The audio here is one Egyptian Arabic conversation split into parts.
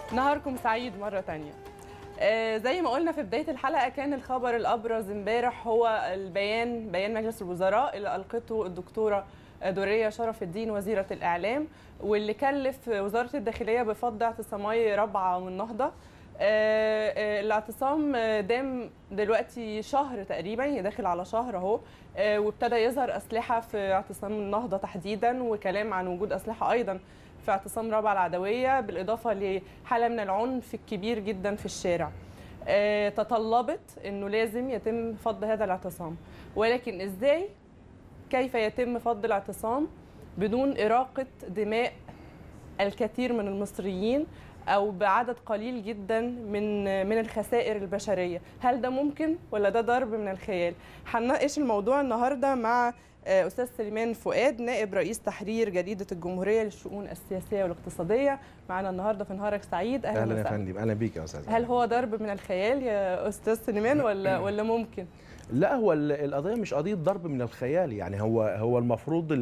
نهاركم سعيد مرة تانية آه، زي ما قلنا في بداية الحلقة كان الخبر الأبرز امبارح هو البيان بيان مجلس الوزراء اللي ألقته الدكتورة دورية شرف الدين وزيرة الإعلام واللي كلف وزارة الداخلية بفض اعتصامي رابعة والنهضة آه، آه، الاعتصام آه، دام دلوقتي شهر تقريبا داخل على شهر اهو آه، وابتدى يظهر اسلحه في اعتصام النهضه تحديدا وكلام عن وجود اسلحه ايضا في اعتصام رابعه العدويه بالاضافه لحاله من العنف الكبير جدا في الشارع آه، تطلبت انه لازم يتم فض هذا الاعتصام ولكن ازاي كيف يتم فض الاعتصام بدون اراقه دماء الكثير من المصريين او بعدد قليل جدا من من الخسائر البشريه هل ده ممكن ولا ده ضرب من الخيال هنناقش الموضوع النهارده مع آه، استاذ سليمان فؤاد نائب رئيس تحرير جريده الجمهوريه للشؤون السياسيه والاقتصاديه معنا النهارده في نهارك سعيد اهلا, اهلا يا وسهلا. فندم اهلا بيك يا استاذ هل هو ضرب من الخيال يا استاذ سليمان ولا ولا ممكن لا هو ال- القضيه مش قضيه ضرب من الخيال يعني هو هو المفروض ال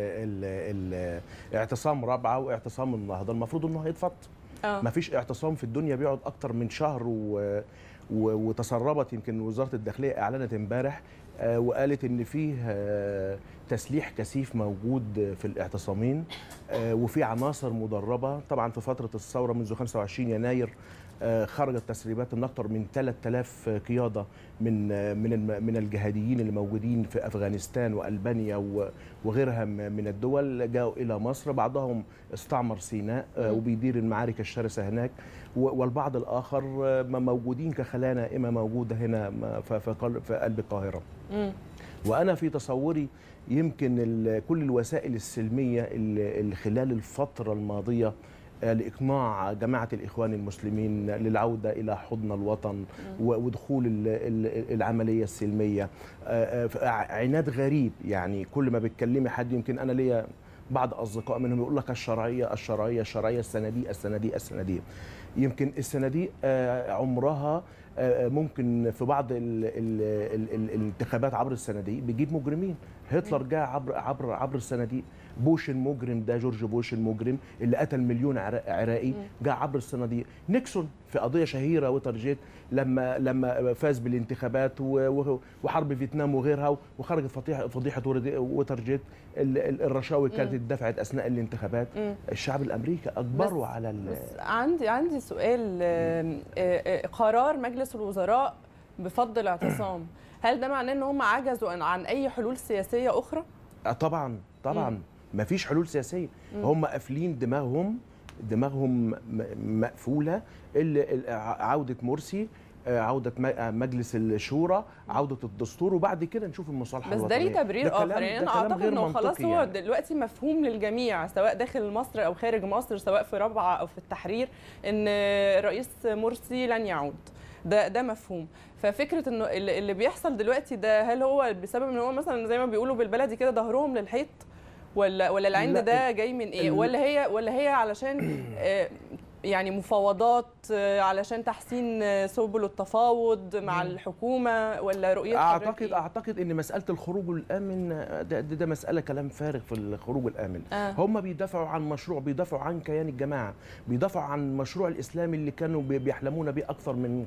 ال ال اعتصام رابعه واعتصام النهضه المفروض انه هيتفض اه ما فيش اعتصام في الدنيا بيقعد اكتر من شهر و و- وتسربت يمكن وزاره الداخليه اعلنت امبارح آه، وقالت ان فيه آه، تسليح كثيف موجود في الاعتصامين آه، وفي عناصر مدربه طبعا في فتره الثوره منذ 25 يناير آه، خرجت تسريبات ان اكثر من 3000 قياده من آه، من الم- من الجهاديين اللي موجودين في افغانستان والبانيا و- وغيرها م- من الدول جاءوا الى مصر بعضهم استعمر سيناء آه، مم. وبيدير المعارك الشرسه هناك و- والبعض الاخر آه، م- موجودين كخلايا نائمه موجوده هنا م- ف- في قل- في قلب القاهره مم. وانا في تصوري يمكن ال- كل الوسائل السلميه اللي اللي خلال الفتره الماضيه آه، لاقناع جماعه الاخوان المسلمين للعوده الى حضن الوطن و- ودخول ال- ال- العمليه السلميه آه، آه، ف- ع- عناد غريب يعني كل ما بتكلمي حد يمكن انا ليا بعض اصدقاء منهم يقول لك الشرعيه الشرعيه الشرعيه الصناديق الصناديق الصناديق يمكن الصناديق آه، عمرها آه، ممكن في بعض ال ال ال ال الانتخابات عبر الصناديق بيجيب مجرمين هتلر جاء عبر عبر عبر الصناديق بوش المجرم ده جورج بوش المجرم اللي قتل مليون عرا- عراقي جاء عبر الصناديق نيكسون في قضيه شهيره وترجيت لما لما فاز بالانتخابات و- و- وحرب فيتنام وغيرها وخرجت فضيحه فضيحه ورد- وترجيت ال- ال- الرشاوي كانت اتدفعت اثناء الانتخابات مم. الشعب الامريكي اجبروا بس- على ال- بس عندي عندي سؤال آم، آه، آه، قرار مجلس الوزراء بفض الاعتصام هل ده معناه ان هم عجزوا عن- عن اي حلول سياسيه اخرى آه طبعا طبعا ما فيش حلول سياسيه هم قافلين دماغهم دماغهم م- مقفوله ال- ال- عوده مرسي آه، عودة م- آه، مجلس الشورى عودة الدستور وبعد كده نشوف المصالحة بس ده ليه الوطنية. تبرير ده كلام- اخر يعني ده انا كلام اعتقد غير انه خلاص منطقي هو يعني. دلوقتي مفهوم للجميع سواء داخل مصر او خارج مصر سواء في رابعه او في التحرير ان الرئيس مرسي لن يعود ده ده مفهوم ففكره انه اللي اللي بيحصل دلوقتي ده هل هو بسبب ان هو مثلا زي ما بيقولوا بالبلدي كده ظهرهم للحيط ولا ولا العند لا، ده جاي من ايه ال- ولا هي ولا هي علشان آه، يعني مفاوضات آه، علشان تحسين آه، سبل التفاوض مع الحكومه ولا رؤيه حضرتك اعتقد إيه؟ اعتقد ان مساله الخروج الامن ده, ده, ده مساله كلام فارغ في الخروج الامن آه. هم بيدافعوا عن مشروع بيدافعوا عن كيان الجماعه بيدافعوا عن مشروع الاسلامي اللي كانوا بي- بيحلمون به اكثر من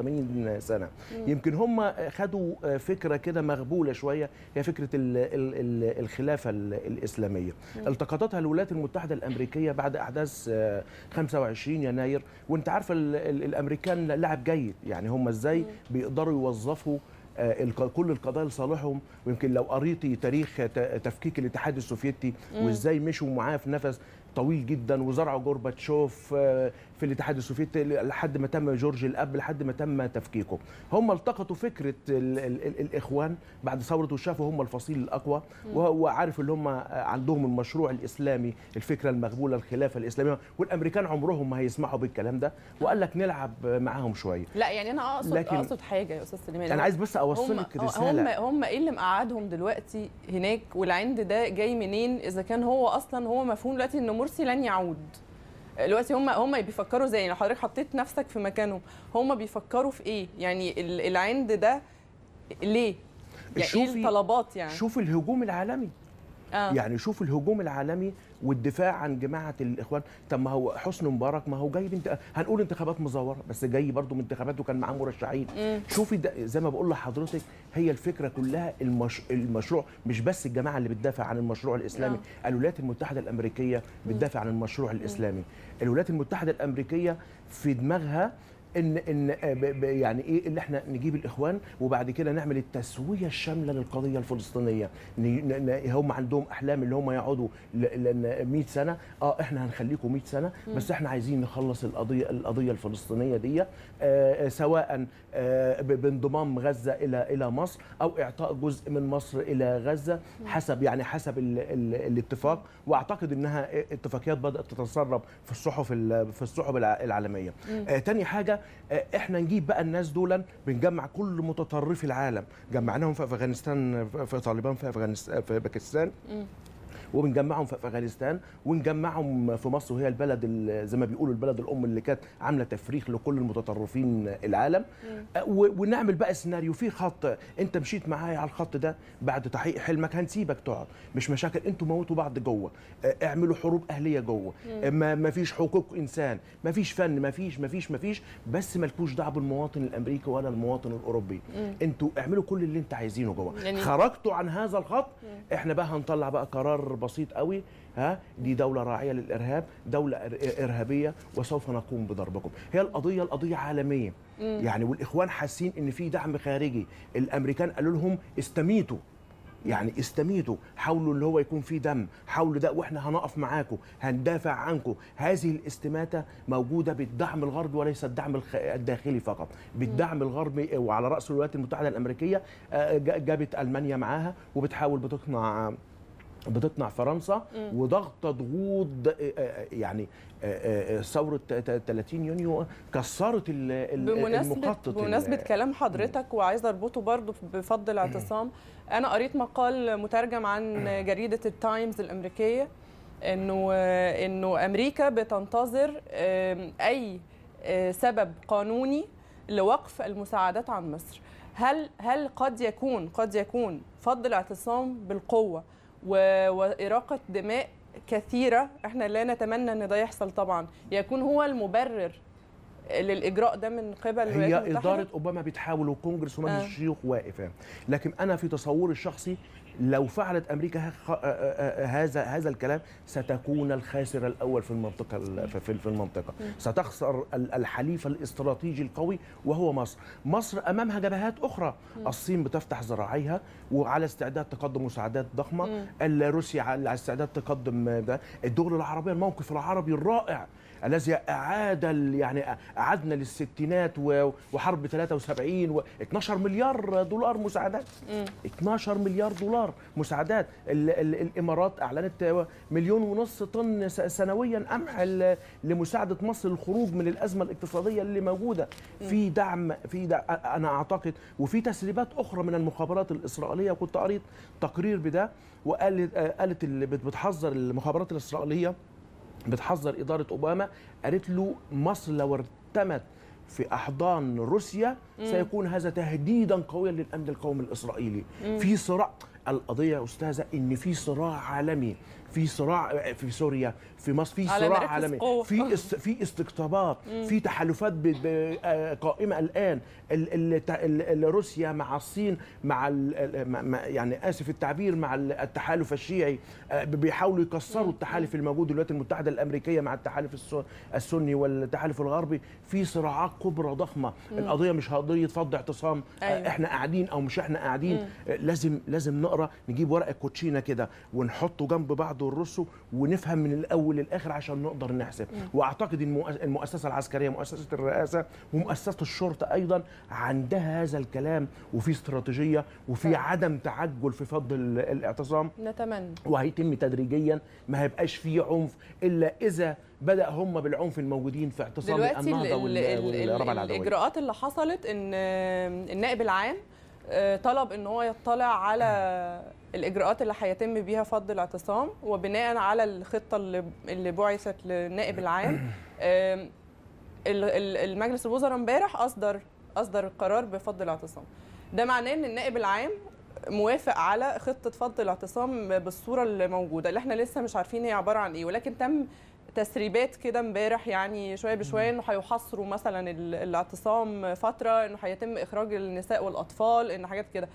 85 سنه يمكن هم خدوا فكره كده مغبوله شويه هي فكره ال ال ال الخلافه ال- الاسلاميه التقطتها الولايات المتحده الامريكيه بعد احداث آه، 25 يناير وانت عارفه ال- ال- الامريكان لاعب جيد يعني هم ازاي بيقدروا يوظفوا آه، الق- كل القضايا لصالحهم ويمكن لو قريتي تاريخ ت- تفكيك الاتحاد السوفيتي وازاي مشوا معاه في نفس طويل جدا وزرعوا جورباتشوف آه، في الاتحاد السوفيتي لحد ما تم جورج الاب لحد ما تم تفكيكه هم التقطوا فكره ال ال ال الاخوان بعد ثوره وشافوا هم الفصيل الاقوى وهو عارف اللي هم عندهم المشروع الاسلامي الفكره المغبوله الخلافه الاسلاميه والامريكان عمرهم ما هيسمحوا بالكلام ده وقال لك نلعب معاهم شويه لا يعني انا اقصد لكن- اقصد حاجه يا استاذ سليمان انا عايز بس اوصل هم لك هم رساله هم ايه اللي مقعدهم دلوقتي هناك والعند ده جاي منين اذا كان هو اصلا هو مفهوم دلوقتي ان مرسي لن يعود دلوقتي هم هم بيفكروا زي لو حضرتك حطيت نفسك في مكانهم هم بيفكروا في ايه يعني ال- العند ده ليه يعني ايه شوفي- الطلبات يعني شوف الهجوم العالمي آه. يعني شوف الهجوم العالمي والدفاع عن جماعه الاخوان طب ما هو حسني مبارك ما هو جاي بنت... هنقول انتخابات مزوره بس جاي برضو من انتخابات وكان معاه مرشحين مم. شوفي ده زي ما بقول لحضرتك هي الفكره كلها المش... المشروع مش بس الجماعه اللي بتدافع عن المشروع الاسلامي الولايات المتحده الامريكيه بتدافع عن المشروع الاسلامي الولايات المتحده الامريكيه في دماغها ان ان آه، ب- ب- يعني ايه اللي احنا نجيب الاخوان وبعد كده نعمل التسويه الشامله للقضيه الفلسطينيه ن- ن- ن- هم عندهم احلام اللي هم يقعدوا ل- لان 100 سنه اه احنا هنخليكم 100 سنه بس احنا عايزين نخلص القضيه القضيه الفلسطينيه دي آه، آه، سواء آه، ب- بانضمام غزه الى الى مصر او اعطاء جزء من مصر الى غزه حسب يعني حسب ال ال الاتفاق واعتقد انها اتفاقيات بدات تتسرب في الصحف ال- في الصحف الع- العالميه آه تاني حاجه آه احنا نجيب بقى الناس دول بنجمع كل متطرفي العالم جمعناهم في افغانستان في طالبان في افغانستان في باكستان مم. وبنجمعهم في افغانستان ونجمعهم في مصر وهي البلد ال- زي ما بيقولوا البلد الام اللي كانت عامله تفريخ لكل المتطرفين العالم أه، و- ونعمل بقى سيناريو في خط انت مشيت معايا على الخط ده بعد تحقيق حلمك هنسيبك تقعد مش مشاكل انتوا موتوا بعض جوه أه، اعملوا حروب اهليه جوه أه، ما ما فيش حقوق انسان ما فيش فن ما فيش ما فيش ما فيش بس مالكوش دعوه بالمواطن الامريكي ولا المواطن الاوروبي انتوا اعملوا كل اللي انت عايزينه جوه يعني- خرجتوا عن هذا الخط احنا بقى هنطلع بقى قرار بسيط قوي ها دي دولة راعية للإرهاب دولة إر- إرهابية وسوف نقوم بضربكم هي القضية القضية عالمية يعني والإخوان حاسين إن في دعم خارجي الأمريكان قالوا لهم استميتوا يعني استميتوا حاولوا اللي هو يكون في دم حاولوا ده واحنا هنقف معاكم هندافع عنكم هذه الاستماتة موجودة بالدعم الغربي وليس الدعم الخ- الداخلي فقط بالدعم الغربي وعلى رأس الولايات المتحدة الأمريكية آه، جا- جابت ألمانيا معاها وبتحاول بتقنع بتقنع فرنسا وضغط ضغوط آه، آه، يعني آه، آه، ثوره ت- ت- 30 يونيو كسرت ال- ال- بمناسبة المخطط ال- بمناسبة كلام حضرتك وعايزة اربطه برضه بفضل الاعتصام انا قريت مقال مترجم عن جريدة التايمز الامريكية انه انه امريكا بتنتظر آم، اي آه، سبب قانوني لوقف المساعدات عن مصر هل هل قد يكون قد يكون فض الاعتصام بالقوة و- وإراقة دماء كثيرة احنا لا نتمنى ان ده يحصل طبعا يكون هو المبرر للاجراء ده من قبل الولايات هي المتحدة؟ اداره اوباما بتحاول وكونجرس ومجلس آه. الشيوخ واقف يعني. لكن انا في تصوري الشخصي لو فعلت امريكا ه- خ- آه، آه، آه، هذا هذا الكلام ستكون الخاسر الاول في المنطقه ال- في في المنطقه ستخسر ال- الحليف الاستراتيجي القوي وهو مصر مصر امامها جبهات اخرى الصين بتفتح ذراعيها وعلى استعداد تقدم مساعدات ضخمه ال- روسيا على استعداد تقدم ده الدول العربيه الموقف العربي الرائع الذي اعاد ال- يعني اعدنا للستينات و- وحرب 73 و 12 مليار دولار مساعدات 12 مليار دولار مساعدات ال ال الامارات اعلنت مليون ونص طن س- سنويا قمح ل- لمساعده مصر للخروج من الازمه الاقتصاديه اللي موجوده في دعم في دعم انا اعتقد وفي تسريبات اخرى من المخابرات الاسرائيليه كنت قريت تقرير بده وقالت قالت اللي بت- بتحذر المخابرات الاسرائيليه بتحذر إدارة أوباما قالت له مصر لو ارتمت في أحضان روسيا سيكون هذا تهديدا قويا للأمن القومي الإسرائيلي في صراع القضية يا أستاذة إن في صراع عالمي في صراع في سوريا في مصر في على صراع مراكز عالمي قوة. في است في استقطابات في تحالفات ب- ب- آه، قائمه الان ال ال ال روسيا مع الصين مع ال- ال- مع- مع- يعني اسف التعبير مع ال- التحالف الشيعي آه، بيحاولوا يكسروا التحالف الموجود الولايات المتحده الامريكيه مع التحالف الس- السني والتحالف الغربي في صراعات كبرى ضخمه القضيه مش قضيه فض اعتصام آه، أيوة. احنا قاعدين او مش احنا قاعدين آه، لازم لازم نقرا نجيب ورقه كوتشينه كده ونحطه جنب بعض ونرصه ونفهم من الاول للاخر عشان نقدر نحسب واعتقد إن المؤس- المؤسسه العسكريه مؤسسه الرئاسه ومؤسسه الشرطه ايضا عندها هذا الكلام وفي استراتيجيه وفي فعلا. عدم تعجل في فض ال- الاعتصام نتمنى وهيتم تدريجيا ما هيبقاش فيه عنف الا اذا بدا هم بالعنف الموجودين في اعتصام دلوقتي ال- النهضه ال- وال- ال- والرابعه ال- العدويه الاجراءات اللي حصلت ان النائب العام آه، طلب ان هو يطلع على الاجراءات اللي هيتم بيها فض الاعتصام وبناء على الخطه اللي اللي بعثت للنائب العام آم، ال- ال- المجلس الوزراء امبارح اصدر اصدر القرار بفض الاعتصام ده معناه ان النائب العام موافق على خطه فض الاعتصام بالصوره اللي موجوده اللي احنا لسه مش عارفين هي عباره عن ايه ولكن تم تسريبات كده امبارح يعني شويه بشويه انه هيحصروا مثلا ال- الاعتصام فتره انه هيتم اخراج النساء والاطفال ان حاجات كده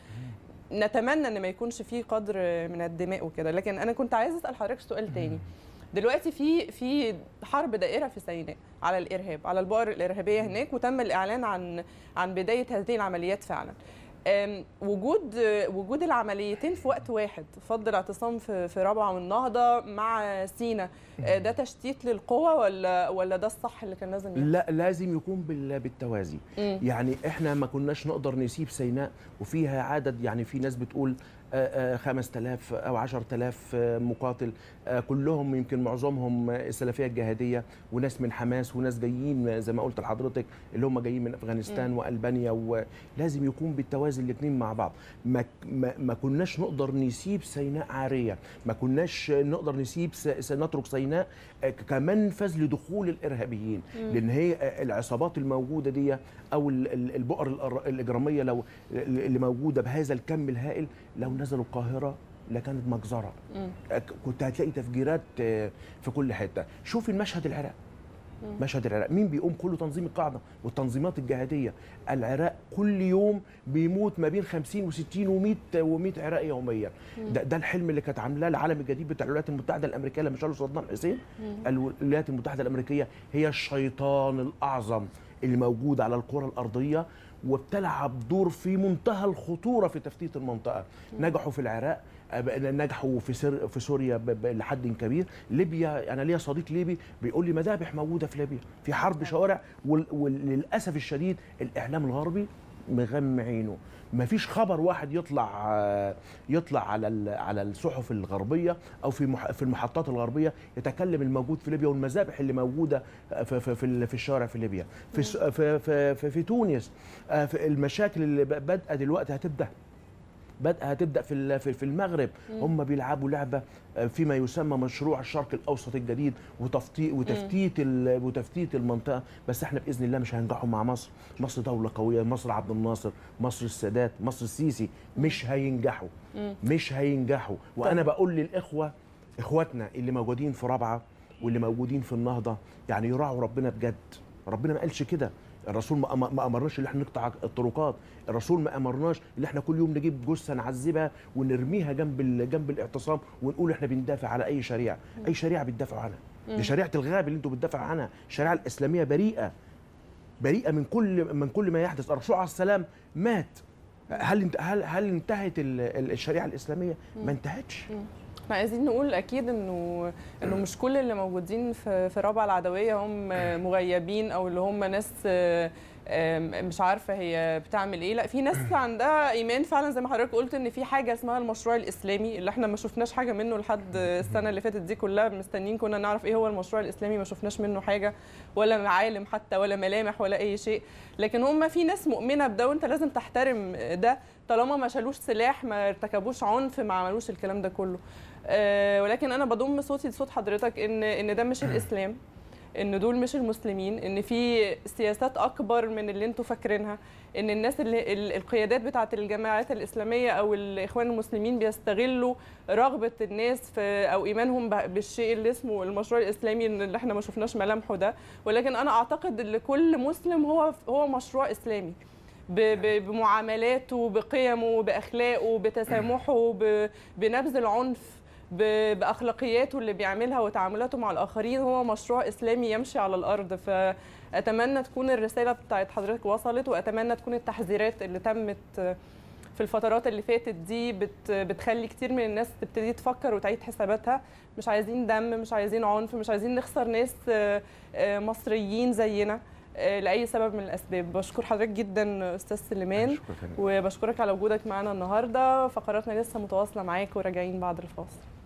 نتمنى ان ما يكونش فيه قدر من الدماء وكده لكن انا كنت عايزه اسال حضرتك سؤال تاني دلوقتي في في حرب دائره في سيناء على الارهاب على البؤر الارهابيه هناك وتم الاعلان عن عن بدايه هذه العمليات فعلا أم، وجود وجود العمليتين في وقت واحد فض الاعتصام في في رابعه والنهضه مع سينا أه، ده تشتيت للقوى ولا ولا ده الصح اللي كان لازم يحصل؟ لا لازم يكون بال- بالتوازي مم. يعني احنا ما كناش نقدر نسيب سيناء وفيها عدد يعني في ناس بتقول آه، آه، 5000 او 10000 آه، مقاتل آه، كلهم يمكن معظمهم آه، السلفيه الجهاديه وناس من حماس وناس جايين زي ما قلت لحضرتك اللي هم جايين من افغانستان والبانيا ولازم يكون بالتوازي الاثنين مع بعض ما, ما, ما كناش نقدر نسيب سيناء عاريه ما كناش نقدر نسيب س- س- نترك سيناء آه، كمنفذ لدخول الارهابيين لان هي آه، العصابات الموجوده دي او ال- ال- البؤر الأر- الاجراميه لو اللي موجوده بهذا الكم الهائل لو نزلوا القاهره لكانت مجزره مم. أك- كنت هتلاقي تفجيرات آه، في كل حته شوفي المشهد العراق مشهد العراق مين بيقوم كله تنظيم القاعده والتنظيمات الجهاديه العراق كل يوم بيموت ما بين 50 و60 و100 و100 عراقي يوميا ده, ده الحلم اللي كانت عاملاه العالم الجديد بتاع الولايات المتحده الامريكيه لما شالوا صدام حسين الولايات المتحده الامريكيه هي الشيطان الاعظم اللي موجود على الكره الارضيه وبتلعب دور في منتهى الخطوره في تفتيت المنطقه نجحوا في العراق أب- نجحوا في سر في سوريا ب- ب- لحد كبير ليبيا انا ليا صديق ليبي بيقول لي مذابح موجوده في ليبيا في حرب شوارع وال- وللاسف الشديد الاعلام الغربي مغمى عينه مفيش خبر واحد يطلع آه، يطلع على ال- على الصحف الغربيه او في مح- في المحطات الغربيه يتكلم الموجود في ليبيا والمذابح اللي موجوده في في في, ال- في الشوارع في ليبيا في س- في في, في, في تونس آه، في المشاكل اللي ب- بادئه دلوقتي هتبدا بدأ هتبدا في ال- في في المغرب هم بيلعبوا لعبه آه، فيما يسمى مشروع الشرق الاوسط الجديد وتفتيت وتفتيت ال- وتفتيت المنطقه بس احنا باذن الله مش هينجحوا مع مصر مصر دوله قويه مصر عبد الناصر مصر السادات مصر السيسي مش هينجحوا مش هينجحوا وانا بقول للاخوه اخواتنا اللي موجودين في رابعه واللي موجودين في النهضه يعني يراعوا ربنا بجد ربنا ما قالش كده الرسول ما أم- ما امرناش ان احنا نقطع الطرقات الرسول ما امرناش ان احنا كل يوم نجيب جثه نعذبها ونرميها جنب ال- جنب الاعتصام ونقول احنا بندافع على اي شريعه اي شريعه بتدافعوا عنها دي شريعه الغاب اللي انتوا بتدافعوا عنها الشريعه الاسلاميه بريئه بريئه من كل من كل ما يحدث الرسول عليه السلام مات هل انت- هل هل انتهت ال- ال- الشريعه الاسلاميه ما انتهتش احنا عايزين نقول اكيد انه انه مش كل اللي موجودين في في رابعه العدويه هم مغيبين او اللي هم ناس آه، آم، مش عارفه هي بتعمل ايه لا في ناس عندها ايمان فعلا زي ما حضرتك قلت ان في حاجه اسمها المشروع الاسلامي اللي احنا ما شفناش حاجه منه لحد السنه اللي فاتت دي كلها مستنيين كنا نعرف ايه هو المشروع الاسلامي ما شفناش منه حاجه ولا معالم حتى ولا ملامح ولا اي شيء لكن هم في ناس مؤمنه بده وانت لازم تحترم ده طالما ما شالوش سلاح ما ارتكبوش عنف ما عملوش الكلام ده كله آه، ولكن انا بضم صوتي لصوت حضرتك ان ان ده مش الاسلام ان دول مش المسلمين ان في سياسات اكبر من اللي انتوا فاكرينها ان الناس اللي ال- القيادات بتاعه الجماعات الاسلاميه او الاخوان المسلمين بيستغلوا رغبه الناس في او ايمانهم ب- بالشيء اللي اسمه المشروع الاسلامي إن اللي احنا ما شفناش ملامحه ده ولكن انا اعتقد ان كل مسلم هو هو مشروع اسلامي ب- ب- بمعاملاته بقيمه باخلاقه بتسامحه ب- بنبذ العنف ب- باخلاقياته اللي بيعملها وتعاملاته مع الاخرين هو مشروع اسلامي يمشي على الارض فاتمنى تكون الرساله بتاعت حضرتك وصلت واتمنى تكون التحذيرات اللي تمت في الفترات اللي فاتت دي بت بتخلي كتير من الناس تبتدي تفكر وتعيد حساباتها مش عايزين دم مش عايزين عنف مش عايزين نخسر ناس آه، آه، مصريين زينا آه، لاي سبب من الاسباب بشكر حضرتك جدا استاذ سليمان شكرا وبشكرك على وجودك معنا النهارده فقراتنا لسه متواصله معاك وراجعين بعد الفاصل